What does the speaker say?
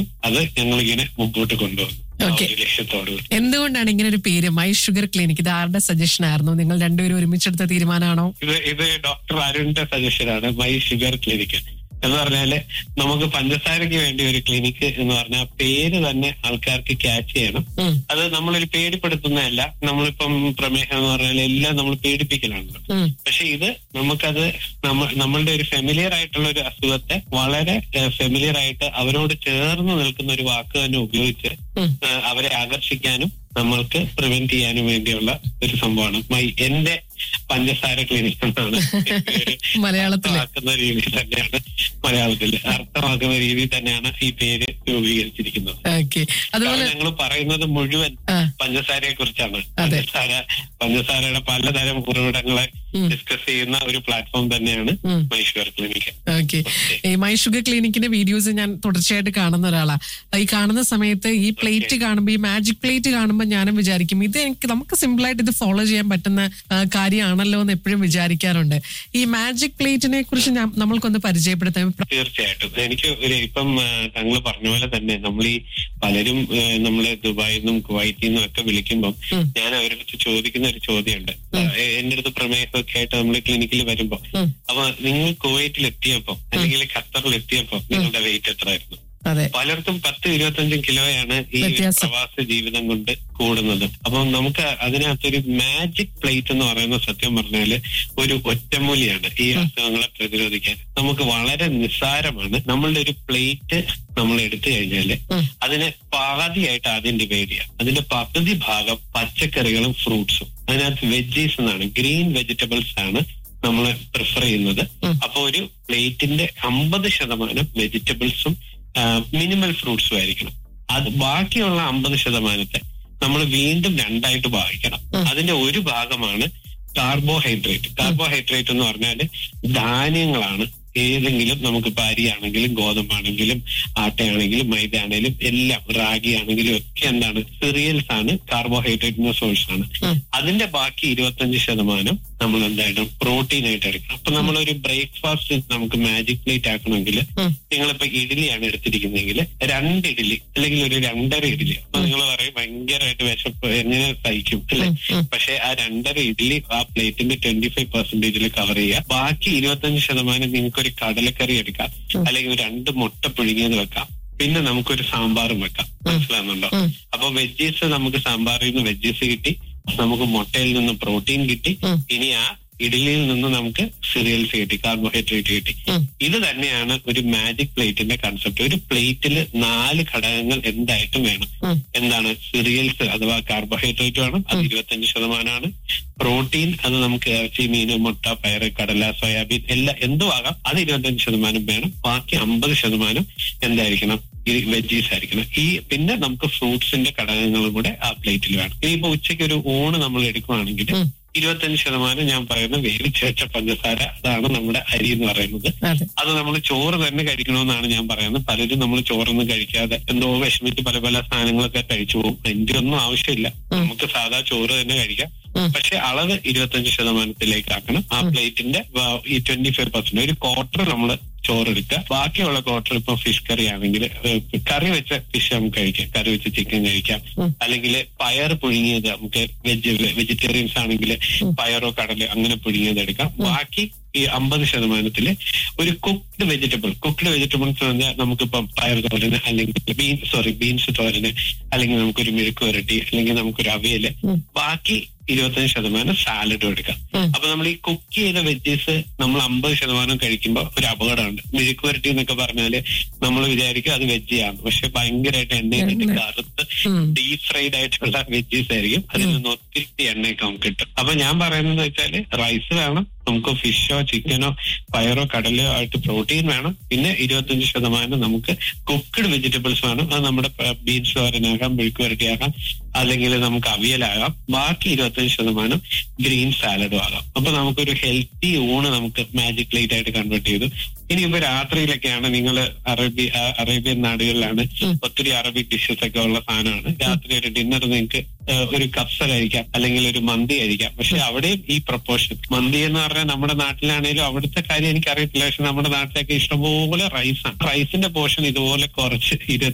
അത് ഞങ്ങളിങ്ങനെ മുമ്പോട്ട് കൊണ്ടുപോകും ആ Okay. ഒരു ലക്ഷ്യത്തോട് എന്തുകൊണ്ടാണ് ഇങ്ങനെ ഒരു പേര് മൈ ഷുഗർ ക്ലിനിക് ഇത് ആരുടെ സജഷൻ ആയിരുന്നു നിങ്ങൾ രണ്ടുപേരും ഒരുമിച്ചെടുത്ത തീരുമാനമാണോ ഇത് ഇത് ഡോക്ടർ അരുണിന്റെ സജഷനാണ് മൈ ഷുഗർ ക്ലിനിക്ക് എന്ന് പറഞ്ഞാല് നമുക്ക് പഞ്ചസാരയ്ക്ക് വേണ്ടി ഒരു ക്ലിനിക്ക് എന്ന് പറഞ്ഞാൽ പേര് തന്നെ ആൾക്കാർക്ക് ക്യാച്ച് ചെയ്യണം ഉം, അത് നമ്മളൊരു പേടിപ്പെടുത്തുന്നതല്ല നമ്മളിപ്പം പ്രമേഹം എന്ന് പറഞ്ഞാൽ എല്ലാം നമ്മൾ പേടിപ്പിക്കലാണല്ലോ ഉം, പക്ഷെ ഇത് നമുക്കത് നമ്മ നമ്മളുടെ ഒരു ഫെമിലിയർ ആയിട്ടുള്ള ഒരു അസുഖത്തെ വളരെ ഫെമിലിയർ ആയിട്ട് അവരോട് ചേർന്ന് നിൽക്കുന്ന ഒരു വാക്ക് തന്നെ ഉപയോഗിച്ച് ഉം. ആ, അവരെ ആകർഷിക്കാനും നമ്മൾക്ക് പ്രിവെന്റ് ചെയ്യാനും വേണ്ടിയുള്ള ഒരു സംഭവമാണ് മൈ എന്റെ പഞ്ചസാര ക്ലിനിക് എന്നാണ് പേര് മലയാളത്തില് അർത്ഥമാക്കുന്ന രീതി തന്നെയാണ് മലയാളത്തിൽ അർത്ഥമാക്കുന്ന രീതി തന്നെയാണ് ഈ പേര് രൂപീകരിച്ചിരിക്കുന്നത് ഓക്കെ അതുപോലെ ഞങ്ങൾ പറയുന്നത് മുഴുവൻ ആ, പഞ്ചസാരയെ കുറിച്ചാണ് അതെ. പഞ്ചസാര പഞ്ചസാരയുടെ പലതരം ഉറവിടങ്ങളെ ഉം. ഡിസ്കസ് ചെയ്യുന്ന ഒരു പ്ലാറ്റ്ഫോം തന്നെയാണ് ഉം. മൈഷുവർ ക്ലിനിക് ഓക്കെ ഈ മൈ ഷുഗർ ക്ലിനിക്കിന്റെ വീഡിയോസ് ഞാൻ തുടർച്ചയായിട്ട് കാണുന്ന ഒരാളാ ഈ കാണുന്ന സമയത്ത് ഈ പ്ലേറ്റ് കാണുമ്പോൾ ഈ മാജിക് പ്ലേറ്റ് കാണുമ്പോൾ ഞാനും വിചാരിക്കും ഇത് എനിക്ക് നമുക്ക് സിമ്പിൾ ആയിട്ട് ഇത് ഫോളോ ചെയ്യാൻ പറ്റുന്ന ആ, കാര്യമാണല്ലോ എന്ന് എപ്പോഴും വിചാരിക്കാറുണ്ട് ഈ മാജിക് പ്ലേറ്റിനെ കുറിച്ച് ഞാൻ നമ്മൾക്കൊന്ന് പരിചയപ്പെടുത്താം തീർച്ചയായിട്ടും എനിക്ക് ഒരു ഇപ്പം താങ്കൾ പറഞ്ഞ പോലെ തന്നെ നമ്മൾ ഈ പലരും ആ, നമ്മളെ ദുബായിൽ നിന്നും കുവൈറ്റിൽ നിന്നും ഒക്കെ വിളിക്കുമ്പോൾ ഉം. ഞാൻ അവരുടെ അടുത്ത് ചോദിക്കുന്ന ഒരു ചോദ്യമുണ്ട് ഏ, എന്റെ അടുത്ത് പ്രമേഹമൊക്കെ ആയിട്ട് നമ്മൾ ക്ലിനിക്കിൽ വരുമ്പോ ഉം. അപ്പൊ നിങ്ങൾ കുവൈറ്റിൽ എത്തിയപ്പോ അല്ലെങ്കിൽ ഖത്തറിൽ എത്തിയപ്പോ നിങ്ങളുടെ വെയിറ്റ് എത്രയായിരുന്നു അതെ പലർക്കും പത്ത് ഇരുപത്തഞ്ചും കിലോയാണ് ഈ ഒരു വ്യത്യാസം. പ്രവാസ ജീവിതം കൊണ്ട് കൂടുന്നത് അപ്പം നമുക്ക് അതിനകത്തൊരു മാജിക് പ്ലേറ്റ് എന്ന് പറയുന്ന സത്യം പറഞ്ഞാല് ഒരു ഒറ്റമൂലിയാണ് ഈ അസുഖങ്ങളെ പ്രതിരോധിക്കാൻ നമുക്ക് വളരെ നിസ്സാരമാണ് നമ്മളുടെ ഒരു പ്ലേറ്റ് നമ്മൾ എടുത്തു കഴിഞ്ഞാല് ഉം. അതിനെ പാതിയായിട്ട് ആദ്യം ഡിവൈഡ് ചെയ്യാം അതിന്റെ പകുതി ഭാഗം പച്ചക്കറികളും ഫ്രൂട്ട്സും അതിനകത്ത് വെജീസ് എന്നാണ് ഗ്രീൻ വെജിറ്റബിൾസ് ആണ് നമ്മൾ പ്രിഫർ ചെയ്യുന്നത് ഉം. അപ്പൊ ഒരു പ്ലേറ്റിന്റെ അമ്പത് ശതമാനം വെജിറ്റബിൾസും മിനിമൽ ഫ്രൂട്ട്സും ആയിരിക്കണം അത് ബാക്കിയുള്ള അമ്പത് ശതമാനത്തെ നമ്മൾ വീണ്ടും രണ്ടായിട്ട് ഭാഗിക്കണം ഉം. അതിന്റെ ഒരു ഭാഗമാണ് കാർബോഹൈഡ്രേറ്റ് കാർബോഹൈഡ്രേറ്റ് എന്ന് പറഞ്ഞാല് ധാന്യങ്ങളാണ് ഏതെങ്കിലും നമുക്ക് അരിയാണെങ്കിലും ഗോതമ്പാണെങ്കിലും ആട്ടയാണെങ്കിലും മൈദ ആണെങ്കിലും എല്ലാം റാഗി ആണെങ്കിലും ഒക്കെ എന്താണ് സിറിയൽസ് ആണ് കാർബോഹൈഡ്രേറ്റിന്റെ സോഴ്സ് ആണ് ഉം. അതിന്റെ ബാക്കി ഇരുപത്തഞ്ച് ശതമാനം നമ്മൾ എന്തായിട്ടും പ്രോട്ടീൻ ആയിട്ട് എടുക്കണം അപ്പൊ നമ്മളൊരു ബ്രേക്ക്ഫാസ്റ്റ് നമുക്ക് മാജിക് പ്ലേറ്റ് ആക്കണമെങ്കിൽ ഉം. നിങ്ങളിപ്പോ ഇഡ്ഡലിയാണ് എടുത്തിരിക്കുന്നതെങ്കിൽ രണ്ട് ഇഡ്ഡലി അല്ലെങ്കിൽ ഒരു രണ്ടര ഇഡ്ഡലി അപ്പൊ നിങ്ങൾ പറയും ഭയങ്കരമായിട്ട് വിശപ്പ് എങ്ങനെ സഹിക്കും അല്ലെ ഉം, ഉം. പക്ഷെ ആ രണ്ടര ഇഡ്ഡലി ആ പ്ലേറ്റിന്റെ ട്വന്റി ഫൈവ് പെർസെന്റേജിൽ കവർ ചെയ്യുക ബാക്കി ഇരുപത്തഞ്ച് ശതമാനം നിങ്ങൾക്ക് ഒരു കടലക്കറി എടുക്കാം ഉം. അല്ലെങ്കിൽ രണ്ട് മുട്ട പുഴുങ്ങിയത് വെക്കാം പിന്നെ നമുക്കൊരു സാമ്പാറും വെക്കാം മനസ്സിലാകുന്നുണ്ടോ ഉം. അപ്പൊ വെജീസ് നമുക്ക് സാമ്പാറിൽ നിന്ന് വെജീസ് കിട്ടി നമുക്ക് മുട്ടയിൽ നിന്ന് പ്രോട്ടീൻ കിട്ടി ഉം. ഇനി ആ ഇഡലിയിൽ നിന്ന് നമുക്ക് സിറിയൽസ് കിട്ടി കാർബോഹൈഡ്രേറ്റ് കിട്ടി ഉം. ഇത് തന്നെയാണ് ഒരു മാജിക് പ്ലേറ്റിന്റെ കൺസെപ്റ്റ് ഒരു പ്ലേറ്റിൽ നാല് ഘടകങ്ങൾ എന്തായിട്ടും വേണം ഉം. എന്താണ് സിറിയൽസ് അഥവാ കാർബോഹൈഡ്രേറ്റ് വേണം അത് ഇരുപത്തഞ്ച് ശതമാനമാണ് പ്രോട്ടീൻ അത് നമുക്ക് ഇറച്ചി മീൻ മുട്ട പയറ് കടല സോയാബീൻ എല്ലാം എന്തും ആകാം അത് ഇരുപത്തഞ്ച് ശതമാനം വേണം ബാക്കി അമ്പത് ശതമാനം എന്തായിരിക്കണം ഈ വെജീസ് ആയിരിക്കണം ഈ പിന്നെ നമുക്ക് ഫ്രൂട്ട്സിന്റെ ഘടകങ്ങളും കൂടെ ആ പ്ലേറ്റിൽ വേണം ഇനിയിപ്പോ ഉച്ചയ്ക്ക് ഒരു ഊണ് നമ്മൾ എടുക്കുവാണെങ്കിൽ ഉം. ഇരുപത്തഞ്ച് ശതമാനം ഞാൻ പറയുന്ന വേവിച്ചേച്ച പഞ്ചസാര അതാണ് നമ്മുടെ അരി എന്ന് പറയുന്നത് അതെ അത് നമ്മൾ ചോറ് തന്നെ കഴിക്കണമെന്നാണ് ഞാൻ പറയുന്നത് പലരും നമ്മൾ ചോറൊന്നും കഴിക്കാതെ എന്തോ വിഷമിച്ച് പല പല സാധനങ്ങളൊക്കെ കഴിച്ചു പോകും അതിന്റെ ഒന്നും ആവശ്യമില്ല ഉം. നമുക്ക് സാധാ ചോറ് തന്നെ കഴിക്കാം ഉം. പക്ഷെ അളവ് ഇരുപത്തഞ്ച് ശതമാനത്തിലേക്ക് ആക്കണം ആ പ്ലേറ്റിന്റെ വ- ഈ ട്വന്റി ഫൈവ് പെർസെന്റ് ഒരു ക്വാർട്ടർ നമ്മൾ ചോറെടുക്കുക ബാക്കിയുള്ള ക്വാർട്ടർ ഇപ്പൊ ഫിഷ് കറി ആണെങ്കിൽ കറി വെച്ച ഫിഷ് നമുക്ക് കഴിക്കാം കറി വെച്ച ചിക്കൻ കഴിക്കാം ഉം. അല്ലെങ്കിൽ പയർ പുഴുങ്ങിയത് നമുക്ക് വെജ് വെജിറ്റേറിയൻസ് ആണെങ്കിൽ ഉം. പയറോ കടലോ അങ്ങനെ പുഴുങ്ങിയത് എടുക്കാം ബാക്കി ഈ അമ്പത് ശതമാനത്തില് ഒരു കുക്ക്ഡ് വെജിറ്റബിൾ കുക്ക്ഡ് വെജിറ്റബിൾസ് പറഞ്ഞാൽ നമുക്കിപ്പം പയർ തോരന് അല്ലെങ്കിൽ ബീൻ സോറി ബീൻസ് തോരന് അല്ലെങ്കിൽ നമുക്കൊരു മെഴുക്ക് വരട്ടി അല്ലെങ്കിൽ നമുക്കൊരു അവിയല് ഉം. ബാക്കി ഇരുപത്തഞ്ച് ശതമാനം സാലഡും എടുക്കാം ഉം. അപ്പൊ നമ്മൾ ഈ കുക്ക് ചെയ്ത വെജീസ് നമ്മൾ അമ്പത് ശതമാനം കഴിക്കുമ്പോൾ ഒരു അപകടമുണ്ട് മെഴുക്ക് വരട്ടി എന്നൊക്കെ പറഞ്ഞാല് നമ്മൾ വിചാരിക്കും അത് വെജിയാണ് പക്ഷെ ഭയങ്കരമായിട്ട് എണ്ണയിലിട്ട് എണ്ണ. കറുത്ത് ഉം. ഡീപ് ഫ്രൈഡ് ആയിട്ടുള്ള വെജീസ് ആയിരിക്കും അതിൽ നിന്ന് ഒത്തിരി എണ്ണയൊക്കെ നമുക്ക് കിട്ടും അപ്പൊ ഞാൻ പറയുന്നത് വെച്ചാല് റൈസ് വേണം നമുക്ക് ഫിഷോ ചിക്കനോ പയറോ കടലോ ആയിട്ട് പ്രോട്ടീൻ വേണം പിന്നെ ഇരുപത്തഞ്ച് ശതമാനം നമുക്ക് കുക്ക്ഡ് വെജിറ്റബിൾസ് വേണം അത് നമ്മുടെ ബീൻസ് തോരനാകാം മെഴുക്ക് വരട്ടിയാകാം അല്ലെങ്കിൽ നമുക്ക് അവിയലാകാം ബാക്കി ഇരുപത്തഞ്ച് ശതമാനം ഗ്രീൻ സാലഡും ആകാം അപ്പൊ നമുക്കൊരു ഹെൽത്തി ഊണ് നമുക്ക് മാജിക് പ്ലേറ്റ് ആയിട്ട് കൺവേർട്ട് ചെയ്തു ഇനിയിപ്പോ രാത്രിയിലൊക്കെയാണ് നിങ്ങൾ അറബി ആ, അറേബ്യൻ നാടുകളിലാണ് ഉം. ഒത്തിരി അറബിക് ഡിഷസ് ഒക്കെ ഉള്ള സാധനമാണ് രാത്രി ഒരു ഡിന്നർ നിങ്ങൾക്ക് ഒരു കപ്സ കഴിക്കാം അല്ലെങ്കിൽ ഒരു മന്തി കഴിക്കാം പക്ഷെ അവിടെയും ഈ പ്രപ്പോർഷൻ മന്തി എന്ന് പറഞ്ഞാൽ നമ്മുടെ നാട്ടിലാണെങ്കിലും അവിടുത്തെ കാര്യം എനിക്കറിയത്തില്ല പക്ഷെ നമ്മുടെ നാട്ടിലൊക്കെ ഇഷ്ടംപോലെ റൈസാണ് റൈസിന്റെ പോർഷൻ ഇതുപോലെ കുറച്ച് ഇരുപത്തി